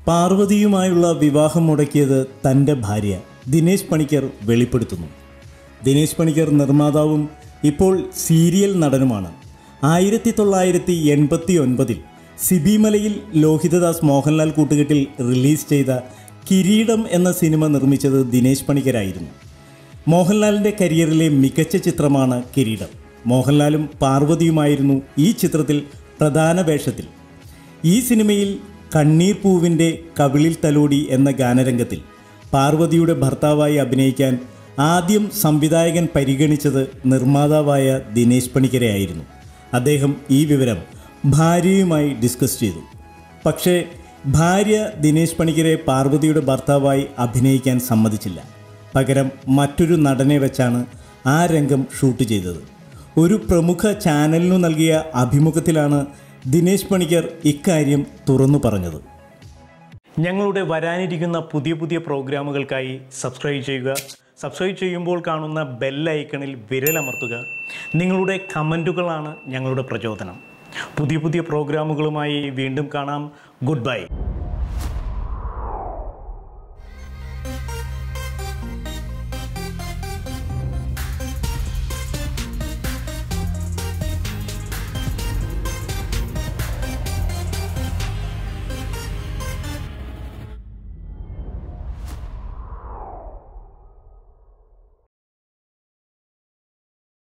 പാർവതിയുമായുള്ള വിവാഹം മുടക്കിയത് തൻ്റെ ഭാര്യ ദിനേശ് പണിക്കർ വെളിപ്പെടുത്തുന്നു ദിനേശ് പണിക്കർ നിർമ്മാതാവും ഇപ്പോൾ സീരിയൽ നടനുമാണ് ആയിരത്തി തൊള്ളായിരത്തി എൺപത്തി ഒൻപതിൽ സിബിമലയിൽ ലോഹിതദാസ് മോഹൻലാൽ കൂട്ടുകെട്ടിൽ റിലീസ് ചെയ്ത കിരീടം എന്ന സിനിമ നിർമ്മിച്ചത് ദിനേശ് പണിക്കരായിരുന്നു മോഹൻലാലിൻ്റെ കരിയറിലെ മികച്ച ചിത്രമാണ് കിരീടം മോഹൻലാലും പാർവതിയുമായിരുന്നു ഈ ചിത്രത്തിൽ പ്രധാന വേഷത്തിൽ ഈ സിനിമയിൽ കണ്ണീർ പൂവിൻ്റെ കവിളിൽ തലോടി എന്ന ഗാനരംഗത്തിൽ പാർവതിയുടെ ഭർത്താവായി അഭിനയിക്കാൻ ആദ്യം സംവിധായകൻ പരിഗണിച്ചത് നിർമ്മാതാവായ ദിനേശ് പണിക്കരെയായിരുന്നു അദ്ദേഹം ഈ വിവരം ഭാര്യയുമായി ഡിസ്കസ് ചെയ്തു പക്ഷേ ഭാര്യ ദിനേശ് പണിക്കരെ പാർവതിയുടെ ഭർത്താവായി അഭിനയിക്കാൻ സമ്മതിച്ചില്ല പകരം മറ്റൊരു നടനെ വെച്ചാണ് ആ രംഗം ഷൂട്ട് ചെയ്തത് ഒരു പ്രമുഖ ചാനലിനു നൽകിയ അഭിമുഖത്തിലാണ് ദിനേശ് പണിക്കർ ഇക്കാര്യം തുറന്നു പറഞ്ഞത് ഞങ്ങളുടെ വരാനിരിക്കുന്ന പുതിയ പുതിയ പ്രോഗ്രാമുകൾക്കായി സബ്സ്ക്രൈബ് ചെയ്യുക സബ്സ്ക്രൈബ് ചെയ്യുമ്പോൾ കാണുന്ന ബെൽ ഐക്കണിൽ വിരലമർത്തുക നിങ്ങളുടെ കമൻറ്റുകളാണ് ഞങ്ങളുടെ പ്രചോദനം പുതിയ പുതിയ പ്രോഗ്രാമുകളുമായി വീണ്ടും കാണാം ഗുഡ് ബൈ